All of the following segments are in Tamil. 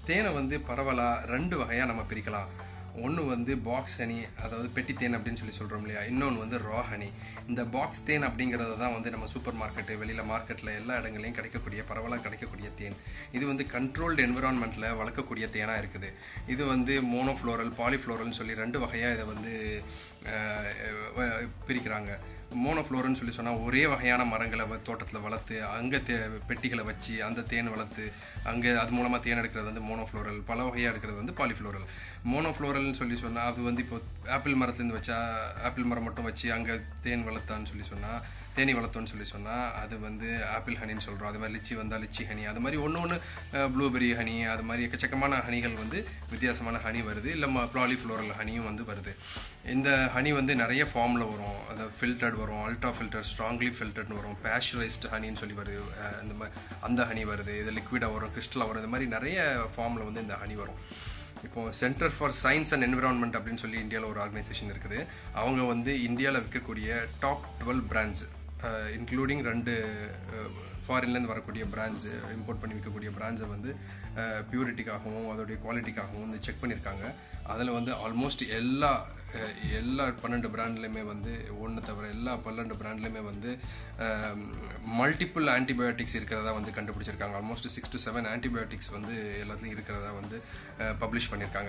தேனை வந்து பரவலாக ரெண்டு வகையாக நம்ம பிரிக்கலாம் ஒன்று வந்து பாக்ஸ் ஹனி அதாவது பெட்டி தேன் அப்படின்னு சொல்லி சொல்கிறோம் இல்லையா இன்னொன்று வந்து ரா ஹனி இந்த பாக்ஸ் தேன் அப்படிங்கிறது தான் வந்து நம்ம சூப்பர் மார்க்கெட்டு வெளியில் மார்க்கெட்டில் எல்லா இடங்களையும் கிடைக்கக்கூடிய பரவலாக கிடைக்கக்கூடிய தேன் இது வந்து கண்ட்ரோல்டு என்விரான்மெண்ட்டில் வளர்க்கக்கூடிய தேனாக இருக்குது இது வந்து மோனோஃப்ளோரல் பாலிஃப்ளோரல்னு சொல்லி ரெண்டு வகையாக இதை வந்து அஹ், வ- பிரிக்கிறாங்க மோனோஃப்ளோரல்னு சொல்லி சொன்னால் ஒரே வகையான மரங்களை தோட்டத்தில் வளர்த்து அங்கே தே பெட்டிகளை வச்சு அந்த தேன் வளர்த்து அங்கே அது மூலமாக தேன் எடுக்கிறது வந்து மோனோஃப்ளோரல் பல வகையாக எடுக்கிறது வந்து பாலிஃப்ளோரல் மோனோஃப்ளோரல்னு சொல்லி சொன்னால் அது வந்து இப்போ ஆப்பிள் மரத்துலேருந்து வச்சா ஆப்பிள் மரம் மட்டும் வச்சு அங்கே தேன் வளர்த்தான்னு சொல்லி சொன்னால் தேனி வளர்த்தோன்னு சொல்லி சொன்னால் அது வந்து ஆப்பிள் ஹனின்னு சொல்கிறோம் அது மாதிரி லிச்சி வந்தால் லிச்சி ஹனி அது மாதிரி ஒன்று ஒன்று ப்ளூபெரி ஹனி அது மாதிரி எக்கச்சக்கமான ஹனிகள் வந்து வித்தியாசமான ஹனி வருது இல்லை ப்ராலிஃப்ளோரல் ஹனியும் வந்து வருது இந்த ஹனி வந்து நிறைய ஃபார்மில் வரும் அது ஃபில்டர்ட் வரும் அல்ட்ரா ஃபில்டர் ஸ்ட்ராங்லி ஃபில்டர்ட்னு வரும் பேஸ்டரைஸ்டு ஹனின்னு சொல்லி வருது அஹ் இந்த மாதிரி அந்த ஹனி வருது இது லிக்விடாக வரும் கிறிஸ்டலாக வரும் இந்த மாதிரி நிறைய ஃபார்மில் வந்து இந்த ஹனி வரும் இப்போ centre for science and environment அப்படின்னு சொல்லி இந்தியாவில் ஒரு ஆர்கனைசேஷன் இருக்குது அவங்க வந்து இந்தியாவில் விற்கக்கூடிய டாப் டுவெல் பிராண்ட்ஸ் இன்க்ளூடிங் ரெண்டு ஃபாரின்லேருந்து வரக்கூடிய பிராண்ட்ஸு இம்போர்ட் பண்ணி விற்கக்கூடிய பிராண்ட்ஸை வந்து பியூரிட்டிக்காகவும் அதோடைய குவாலிட்டிக்காகவும் வந்து செக் பண்ணியிருக்காங்க அதில் வந்து ஆல்மோஸ்ட் எல்லா அஹ், எல்லா பன்னெண்டு பிராண்ட்லையுமே வந்து ஒன்று தவிர எல்லா பன்னெண்டு பிராண்ட்லையுமே வந்து மல்டிபிள் ஆன்டிபயோட்டிக்ஸ் இருக்கிறதா வந்து கண்டுபிடிச்சிருக்காங்க almost six to seven antibiotics வந்து எல்லாத்துலையும் இருக்கிறதா வந்து பப்ளிஷ் பண்ணியிருக்காங்க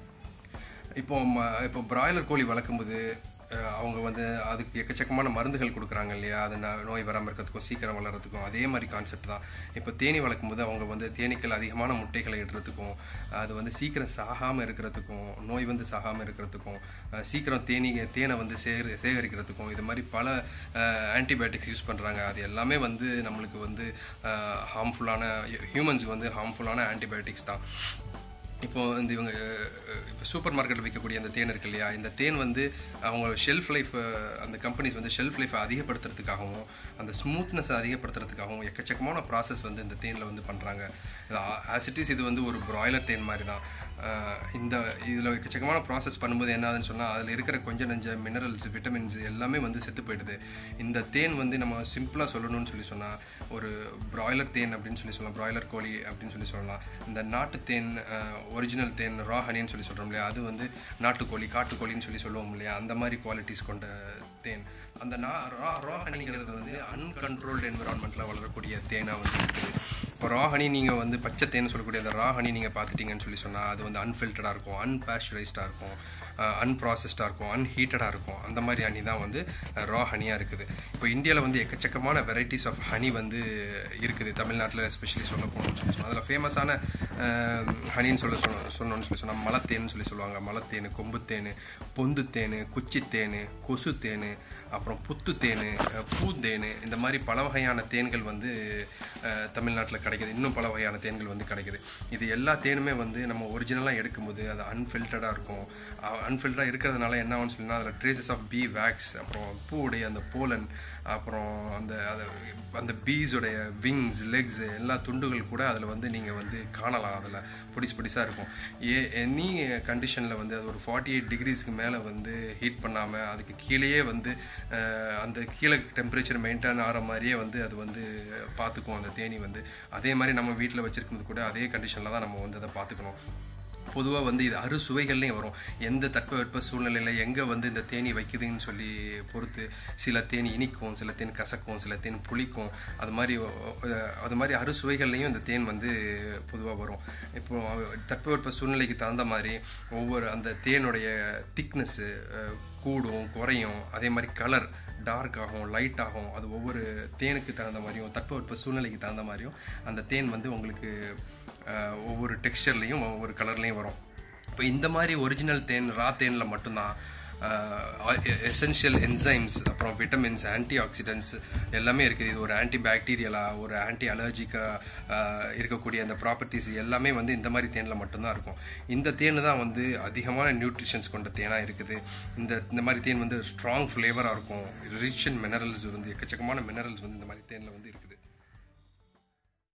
இப்போ ம- இப்போ பிராய்லர் கோழி வளர்க்கும்போது அஹ், அவங்க வந்து அதுக்கு எக்கச்சக்கமான மருந்துகள் கொடுக்குறாங்க இல்லையா அது ந- நோய் வராமல் இருக்கிறதுக்கும் சீக்கிரம் வளர்கிறதுக்கும் அதே மாதிரி கான்செப்ட் தான் இப்போ தேனி வளர்க்கும்போது அவங்க வந்து தேனீக்கள் அதிகமான முட்டைகளை இடுறதுக்கும் அது வந்து சீக்கிரம் சாகாமல் இருக்கிறதுக்கும் நோய் வந்து சாகாமல் இருக்கிறதுக்கும் அஹ், சீக்கிரம் தேனி தேனை வந்து சேகரி சேகரிக்கிறதுக்கும் இது மாதிரி பல ஆன்டிபயோட்டிக்ஸ் யூஸ் பண்ணுறாங்க அது எல்லாமே வந்து நம்மளுக்கு வந்து ஹார்ம்ஃபுல்லான ஹியூமன்ஸுக்கு வந்து ஹார்ம்ஃபுல்லான ஆன்டிபயோட்டிக்ஸ் தான் இப்போ இந்த இவங்க அஹ், இப்போ சூப்பர் மார்க்கெட்டில் விற்கக்கூடிய அந்த தேன் இருக்கு இல்லையா இந்த தேன் வந்து அவங்க ஷெல்ஃப் லைஃப் அந்த கம்பெனிஸ் வந்து ஷெல்ஃப் லைஃப்பை அதிகப்படுத்துறதுக்காகவும் அந்த ஸ்மூத்னஸை அதிகப்படுத்துறதுக்காகவும் எக்கச்சக்கமான ப்ராசஸ் வந்து இந்த தேனில் வந்து பண்ணுறாங்க ஆசிட்டிஸ் இது வந்து ஒரு பிராய்லர் தேன் மாதிரி தான் அஹ், இந்த இதில் எக்கச்சக்கமான ப்ராசஸ் பண்ணும்போது என்ன ஆகுதுன்னு சொன்னால் அதில் இருக்கிற கொஞ்சம் நஞ்ச மினரல்ஸ் விட்டமின்ஸ் எல்லாமே வந்து செத்து போயிடுது இந்த தேன் வந்து நம்ம சிம்பிளாக சொல்லணும்னு சொல்லி சொன்னால் ஒரு பிராய்லர் தேன் அப்படின்னு சொல்லி சொல்லலாம் பிராய்லர் கோழி அப்படின்னு சொல்லி சொல்லலாம் இந்த நாட்டு தேன் ஒரிஜினல் தேன் ரா ஹனின்னு சொல்லி சொல்கிறோம் இல்லையா அது வந்து நாட்டுக்கோழி காட்டுக்கோழின்னு சொல்லி சொல்லுவோம் இல்லையா அந்த மாதிரி குவாலிட்டிஸ் கொண்ட தேன் அந்த நா ரா ரா ஹனிங்கிறது வந்து அன்கண்ட்ரோல்டு என்விரான்மெண்ட்டில் வளரக்கூடிய தேனாக வந்து இருக்குது இப்போ ரா ஹனி நீங்கள் வந்து பச்சை தேன் சொல்லக்கூடிய அந்த ரா ஹனி நீங்கள் பார்த்துட்டீங்கன்னு சொல்லி சொன்னால் அது வந்து அன்ஃபில்டராக இருக்கும் அன்பேஸ்டரைஸ்டாக இருக்கும் அன்ப்ராசஸ்டாக இருக்கும் அன்ஹீட்டடாக இருக்கும் அந்த மாதிரி ஹனி தான் வந்து ரா ஹனியாக இருக்குது இப்போ இந்தியாவில் வந்து எக்கச்சக்கமான வெரைட்டிஸ் ஆஃப் ஹனி வந்து இருக்குது தமிழ்நாட்டில் எஸ்பெஷலி சொல்ல போகணும்னு சொல்லி சொன்னால் அதில் ஃபேமஸான ஹனின்னு சொல்ல சொன்ன சொன்னோம்னு சொல்லி சொன்னால் மலத்தேன்னு சொல்லி சொல்லுவாங்க மலத்தேன் கொம்புத்தேன் பொந்துத்தேன் குச்சித்தேன் கொசுத்தேன் அப்புறம் புத்துத்தேன் பூந்தேன் இந்த மாதிரி பல வகையான தேன்கள் வந்து தமிழ்நாட்டில் கிடைக்குது இன்னும் பல வகையான தேன்கள் வந்து கிடைக்குது இது எல்லா தேனுமே வந்து நம்ம ஒரிஜினலாக எடுக்கும்போது அது அன்ஃபில்டடாக இருக்கும் அன்ஃபில்டராக இருக்கிறதுனால என்ன ஆகும்னு சொன்னா அதில் ட்ரேசஸ் ஆஃப் பீ வேக்ஸ் அப்புறம் பூவுடைய அந்த போலன் அப்புறம் அந்த அது- அந்த பீஸோடைய விங்ஸ் லெக்ஸ் எல்லா துண்டுகள் கூட அதில் வந்து நீங்கள் வந்து காணலாம் அதில் பொடிசு பொடிசாக இருக்கும் ஏ எனி கண்டிஷனில் வந்து அது ஒரு ஃபார்ட்டி எயிட் டிகிரிஸ்க்கு மேலே வந்து ஹீட் பண்ணாமல் அதுக்கு கீழேயே வந்து அஹ், அந்த கீழே டெம்பரேச்சர் மெயின்டைன் ஆகிற மாதிரியே வந்து அது வந்து பார்த்துக்கும் அந்த தேனி வந்து அதே மாதிரி நம்ம வீட்டில் வச்சிருக்கும்போது கூட அதே கண்டிஷனில் தான் நம்ம வந்து அதை பார்த்துக்கணும் பொதுவாக வந்து இது அறுசுவைகள்லையும் வரும் எந்த தட்பவெட்ப சூழ்நிலையில் எங்கே வந்து இந்த தேனி வைக்குதுன்னு சொல்லி பொறுத்து சில தேன் இனிக்கும் சில தேன் கசக்கும் சில தேன் புளிக்கும் அது மாதிரி அஹ், அது மாதிரி அறுசுவைகள்லையும் இந்த தேன் வந்து பொதுவாக வரும் இப்போ தட்பவெட்ப சூழ்நிலைக்கு தகுந்த மாதிரி ஒவ்வொரு அந்த தேனுடைய திக்னஸ்ஸு கூடும் குறையும் அதே மாதிரி கலர் டார்க் ஆகும் லைட் ஆகும் அது ஒவ்வொரு தேனுக்கு தகுந்த மாதிரியும் தட்பவெட்ப சூழ்நிலைக்கு தகுந்த மாதிரியும் அந்த தேன் வந்து உங்களுக்கு அஹ், ஒவ்வொரு டெக்ஸ்டர்லேயும் ஒவ்வொரு கலர்லேயும் வரும் இப்போ இந்த மாதிரி ஒரிஜினல் தேன் ரா தேனில் மட்டும்தான் எசென்ஷியல் என்சைம்ஸ் அப்புறம் விட்டமின்ஸ் ஆன்டி ஆக்சிடென்ட்ஸ் எல்லாமே இருக்குது இது ஒரு ஆன்டி பாக்டீரியலாக ஒரு ஆன்டி அலர்ஜிக்காக இருக்கக்கூடிய அந்த ப்ராப்பர்ட்டிஸ் எல்லாமே வந்து இந்த மாதிரி தேனில் மட்டும்தான் இருக்கும் இந்த தேன் தான் வந்து அதிகமான நியூட்ரிஷன்ஸ் கொண்ட தேனாக இருக்குது இந்த இந்த மாதிரி தேன் வந்து ஸ்ட்ராங் ஃப்ளேவராக இருக்கும் ரிச் அண்ட் மினரல்ஸ் வந்து எக்கச்சக்கமான மினரல்ஸ் வந்து இந்த மாதிரி தேனில் வந்து இருக்குது